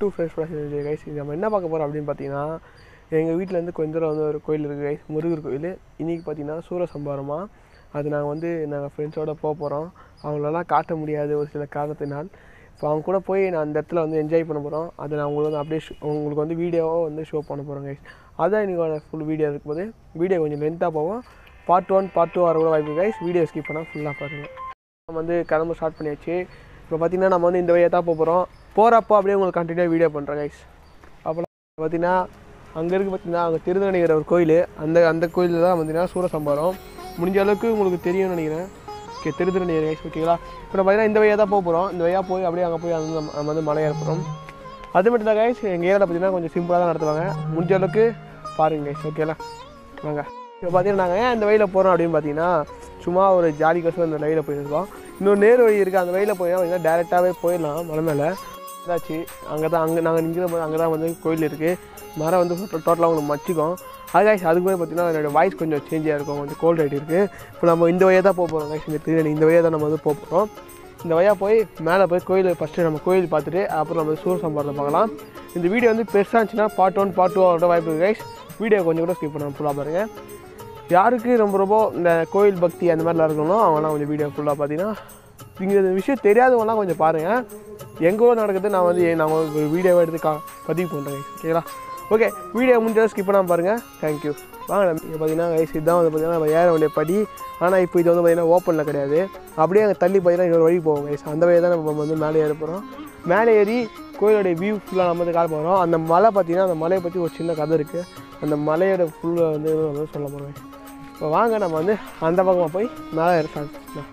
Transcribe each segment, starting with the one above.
Two friends production guys இது நம்ம என்ன பார்க்க போகிறோம் அப்படின்னு பார்த்தீங்கன்னா எங்கள் வீட்டிலேருந்து கொஞ்ச தூரம் வந்து ஒரு கோயில் இருக்குது கைஸ் முருகர் கோயில் இன்றைக்கி பார்த்தீங்கன்னா சூரசம்பாரமா அது நாங்கள் வந்து நாங்கள் ஃப்ரெண்ட்ஸோடு போக போகிறோம் அவங்களெல்லாம் காட்ட முடியாது ஒரு சில காரணத்தினால் இப்போ அவங்க கூட போய் நான் அந்த இடத்துல வந்து என்ஜாய் பண்ண போகிறோம் அதை நான் உங்களுக்கு வந்து அப்படியே ஷோ- உங்களுக்கு வந்து வீடியோவாக வந்து ஷோ பண்ண போகிறோம் கைஸ் அதான் இன்றைக்கி ஃபுல் வீடியோ இருக்கும்போது வீடியோ கொஞ்சம் லென்த்தாக போவோம் பார்ட் ஒன் பார்ட் டூ வர கூட வாய்ப்பு கைஸ் வீடியோ ஸ்கிப் பண்ணால் ஃபுல்லாக பாருங்கள் நம்ம வந்து கிளம்ப ஸ்டார்ட் பண்ணியாச்சு இப்போ பார்த்தீங்கன்னா நம்ம வந்து இந்த வழியாக தான் போக போகிறோம் போகிறப்போ அப்படியே உங்களுக்கு கண்டினியூ வீடியோ பண்ணுறேன் கைஸ் அப்புறம் பார்த்தீங்கன்னா அங்கே இருக்குது பார்த்தீங்கன்னா அங்கே திருநணிகிற ஒரு கோயில் அந்த அந்த கோயிலில் தான் பார்த்தீங்கன்னா சூரசம்பாரம் முடிஞ்ச அளவுக்கு உங்களுக்கு தெரியும்னு நினைக்கிறேன் ஓகே திருத்தணிகர் கைஸ் ஓகேங்களா இப்போ நம்ம பார்த்தீங்கன்னா இந்த வழியாக தான் போக போகிறோம் இந்த வழியாக போய் அப்படியே அங்கே போய் வந்து நம்ம நம்ம வந்து மலை ஏற்படும் அது மட்டும் தான் கைஸ் எங்கள் ஏரியாவில் பார்த்தீங்கன்னா கொஞ்சம் சிம்பிளாக தான் நடத்துவாங்க முடிஞ்ச அளவுக்கு பாருங்க கைஸ் ஓகேங்களா வாங்க இப்போ பார்த்தீங்கன்னா நாங்கள் ஏன் இந்த வழியில் போகிறோம் அப்படின்னு பார்த்தீங்கன்னா சும்மா ஒரு ஜாலிக்கோசம் இந்த வழியில் போயிருக்கோம் இன்னொரு நேர் வழி இருக்குது அந்த வழியில் போய் பார்த்தீங்கன்னா டேரெக்டாகவே போயிடலாம் மலை மேலே இதாச்சு அங்கே தான் அங்கே நாங்கள் நிற்கிற போது அங்கே தான் வந்து கோயில் இருக்குது மரம் வந்து டோட்டலாக உங்களுக்கு மச்சிக்கும் அது guys அதுக்கு போய் பார்த்தீங்கன்னா என்னோட வாய்ஸ் கொஞ்சம் சேஞ்சாக இருக்கும் கொஞ்சம் கோல்ட் ஆகிட்டு இருக்குது இப்போ நம்ம இந்த வழியாக தான் போக போகிறோம் guys இந்த திருநெல்வேலி இந்த வழியாக தான் நம்ம வந்து போக போகிறோம் இந்த வழியாக போய் மேலே போய் கோயில் ஃபஸ்ட்டு நம்ம கோயில் பார்த்துட்டு அப்புறம் நம்ம சூரசம்பாரத்தை பார்க்கலாம் இந்த வீடியோ வந்து பெருசாக இருந்துச்சுன்னா பார்ட் ஒன் பார்ட் டூ ஆகிற வாய்ப்பு இருக்குது கைஸ் வீடியோ கொஞ்சம் கூட ஸ்கிப் பண்ண ஃபுல்லாக பாருங்கள் யாருக்கு ரொம்ப ரொம்ப இந்த கோயில் பக்தி அந்த மாதிரிலாம் இருக்கணும் அவங்களாம் கொஞ்சம் வீடியோ ஃபுல்லாக பார்த்தீங்கன்னா இங்கே இந்த விஷயம் தெரியாதவங்களாம் கொஞ்சம் பாருங்கள் எங்கள் ஊர் நடக்குது நான் வந்து நான் ஒரு வீடியோவை எடுத்து கா பதிவு பண்ணுறேன் ஓகேங்களா ஓகே வீடியோ முடிஞ்சதை ஸ்கிப் பண்ணாமல் பாருங்கள் தேங்க்யூ வாங்க இங்கே பார்த்தீங்கன்னா கைஸ் இதுதான் வந்து பார்த்தீங்கன்னா நம்ம ஏற வேண்டிய படி ஆனால் இப்போ இது வந்து பார்த்தீங்கன்னா ஓப்பனில் கிடையாது அப்படியே அங்கே தள்ளி பார்த்தீங்கன்னா இன்னொரு வழி போவோம் கைஸ் அந்த வழியை தான் நம்ம வந்து மேலே ஏற போகிறோம் மேலே ஏறி கோயிலோடைய வியூ ஃபுல்லாக நம்ம வந்து காட்ட போகிறோம் அந்த மலை பார்த்தீங்கன்னா அந்த மலையை பற்றி ஒரு சின்ன கதை இருக்குது அந்த மலையோட ஃபுல்லாக வந்து நம்ம வந்து சொல்ல போகிறோம் இப்போ வாங்க நம்ம வந்து அந்த பக்கமாக போய் மேலே ஏற ஸ்டார்ட் பண்ணலாம்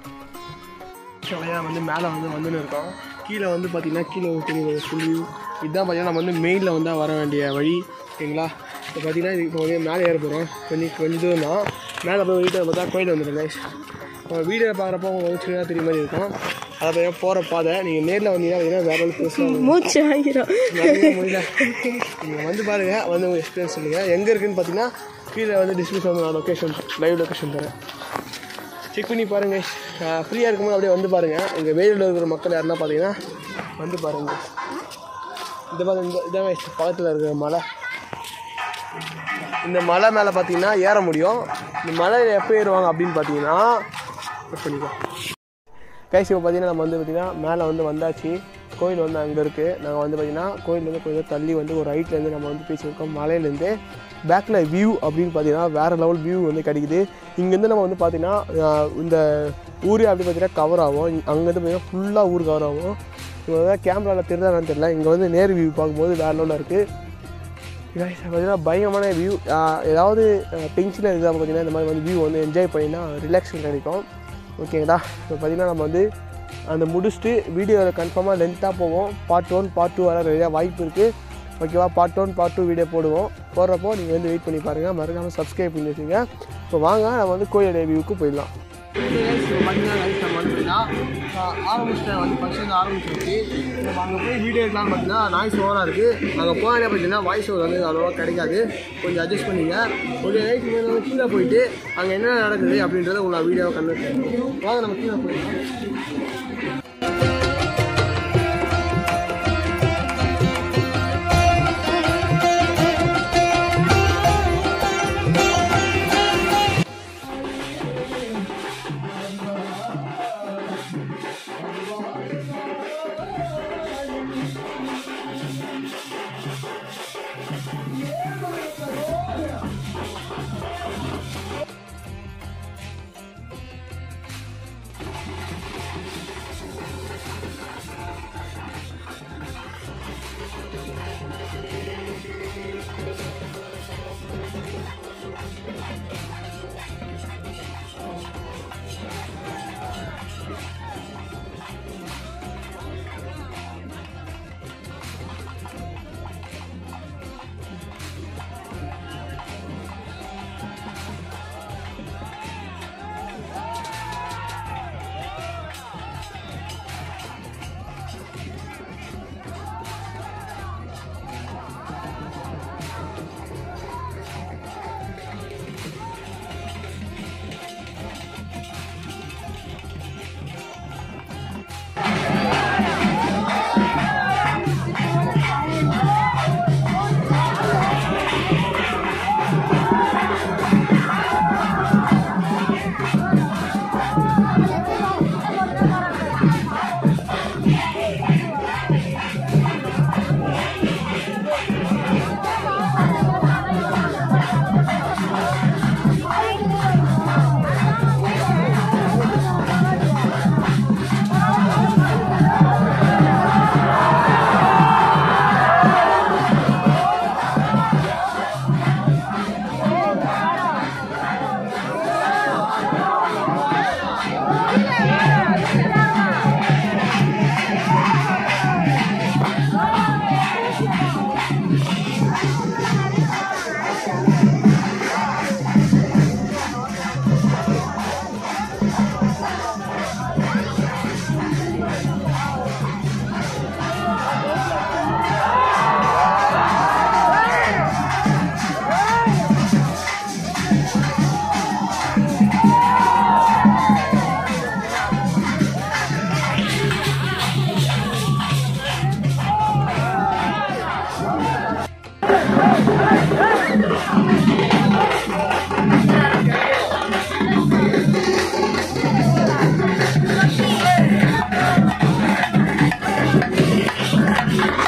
வழியாக வந்து மேலே வந்து வந்துன்னு இருக்கோம் கீழே வந்து பார்த்திங்கன்னா கீழே ஒரு பெரிய ஃபுல் இதுதான் பார்த்தீங்கன்னா நம்ம வந்து மெயினில் வந்து வர வேண்டிய வழி ஓகேங்களா இப்போ பார்த்தீங்கன்னா இது இப்போ வந்து மேலே ஏற போகிறோம் கொஞ்சம் கொஞ்சம் தூரம் தான் மேலே போய் வீட்டை பார்த்தா கோயில் வந்துடும் கைஸ் வீடியோ பார்க்குறப்போ உங்களுக்கு வந்து சின்னதாக தெரிய மாதிரி இருக்கும் அதை பார்த்தீங்கன்னா போகிற பாதை நீங்கள் நேரில் வந்தீங்கன்னா பார்த்தீங்கன்னா வேற ஒரு பெருசாக மூச்சு ஆகிரும் நிறைய முடியல நீங்கள் வந்து பாருங்கள் வந்து உங்கள் எக்ஸ்பீரியன்ஸ் சொல்லுங்கள் எங்கே இருக்குன்னு பார்த்தீங்கன்னா கீழே வந்து டிஸ்கிரிப்ஷன் நான் லொக்கேஷன் லைவ் லொக்கேஷன் தரேன் செக் பண்ணி பாருங்கள் ஃப்ரீயாக இருக்கும்போது அப்படியே வந்து பாருங்கள் எங்கள் வெயிலில் இருக்கிற மக்கள் யாருன்னா பார்த்தீங்கன்னா வந்து பாருங்கள் இந்த மாதிரி இந்த இதான் guys பக்கத்தில் இருக்கிற மலை இந்த மலை மேலே பார்த்தீங்கன்னா ஏற முடியும் இந்த மலையில் எப்போ ஏறுவாங்க அப்படின்னு பார்த்தீங்கன்னா check பண்ணிக்கோ கைஸ் இப்போ பார்த்தீங்கன்னா நம்ம வந்து பார்த்தீங்கன்னா மேலே வந்து வந்தாச்சு கோயில் வந்து அங்கே இருக்குது நாங்கள் வந்து பார்த்தீங்கன்னா கோயிலேருந்து கொஞ்சம் தள்ளி வந்து ஒரு ரைட்லேருந்து நம்ம வந்து பேசியிருக்கோம் மலையிலேருந்து பேக்கில் வியூ அப்படின்னு பார்த்தீங்கன்னா வேறு லெவல் வியூ வந்து கிடைக்குது இங்கேருந்து நம்ம வந்து பார்த்தீங்கன்னா ஆஹ், இந்த ஊரே அப்படி பார்த்தீங்கன்னா கவர் ஆகும் அங்கேருந்து பார்த்தீங்கன்னா ஃபுல்லாக ஊர் கவர் ஆகும் இப்போ வந்து கேமராவில் தெரியுதான்னு தெரியல இங்கே வந்து நேர் வியூ பார்க்கும்போது வேறு லெவலில் இருக்குது guys, பார்த்தீங்கன்னா பயங்கரமான வியூ ஏதாவது டென்ஷனில் இருந்தால் பார்த்தீங்கன்னா இந்த மாதிரி வந்து வியூ வந்து என்ஜாய் பண்ணினா ரிலாக்ஸேஷன் கிடைக்கும் ஓகேங்களா இப்போ பார்த்தீங்கன்னா நம்ம வந்து அந்த முடிச்சுட்டு வீடியோவில் கன்ஃபார்மாக லென்த்தாக போவோம் பார்ட் ஒன் பார்ட் டூ வர நிறையா வாய்ப்பு இருக்குது ஓகேவா part one part two video போடுவோம் போடுறப்போ நீங்கள் வந்து வெயிட் பண்ணி பாருங்கள் மறக்காமல் சப்ஸ்கிரைப் பண்ணி வச்சுங்க இப்போ வாங்க நம்ம வந்து கோயிலுடைய வியூக்கு போயிடலாம் ஆரம்பிச்சிட்டேன் வந்து ஃபஸ்ட்டு ஆரம்பிச்சிருச்சு நம்ம அங்கே போய் வீடியோ எடுக்கலாம்னு பார்த்தீங்கன்னா நாய்ஸ் ஓவராக இருக்குது அங்கே போனால் பார்த்தீங்கன்னா வாய்ஸ் ஓவர் வந்து அவ்வளோவா கிடைக்காது கொஞ்சம் அட்ஜஸ்ட் பண்ணிங்க ஒரு நைட் வந்து கீழே போயிட்டு அங்கே என்ன நடக்குது அப்படின்றத உங்களை வீடியோவை கண்டு வாங்க நம்ம கீழே போயிடலாம்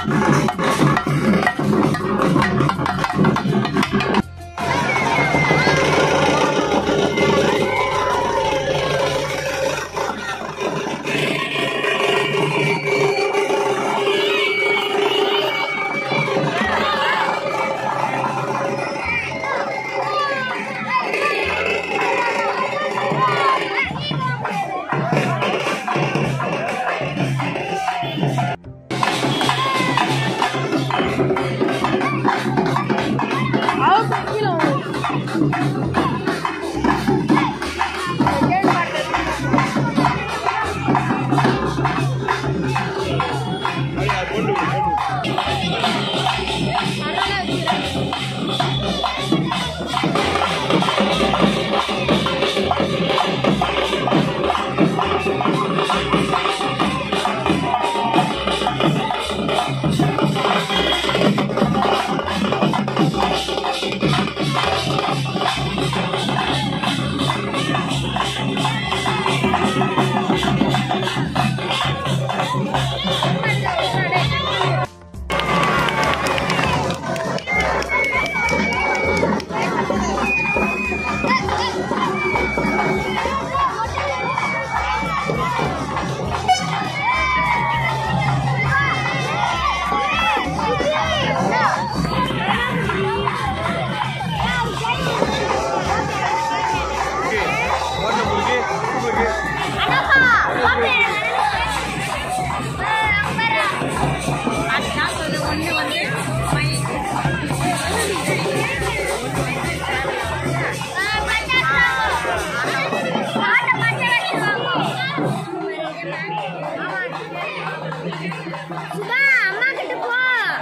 சுபா அம்மா கிட்ட போ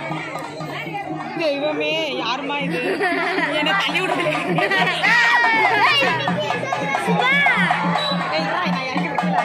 தெய்வமே யாருமா இது என்ன தள்ளி விடுது சுபா ஏய், இதா, நான் இறக்கி விட்டுறேன்.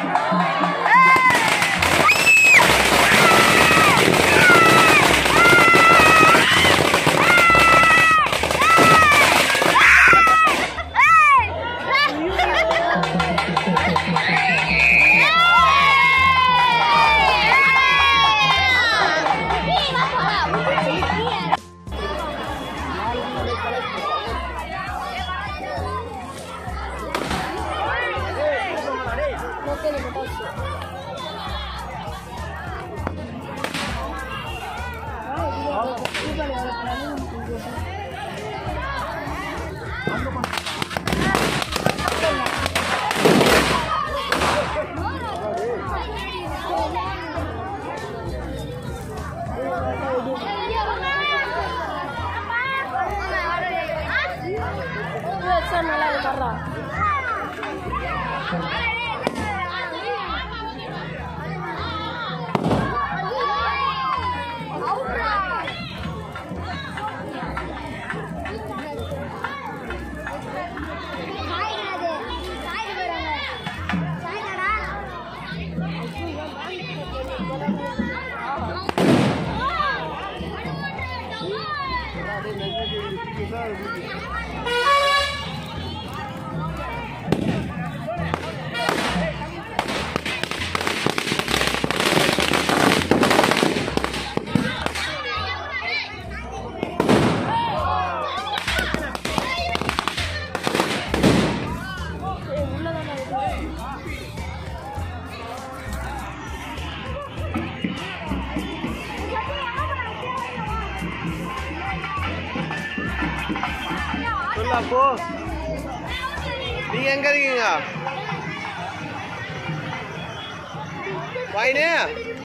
நல்லா இருக்கா சொல்லு அப்போ நீங்க எங்க இருக்கீங்க வாயினே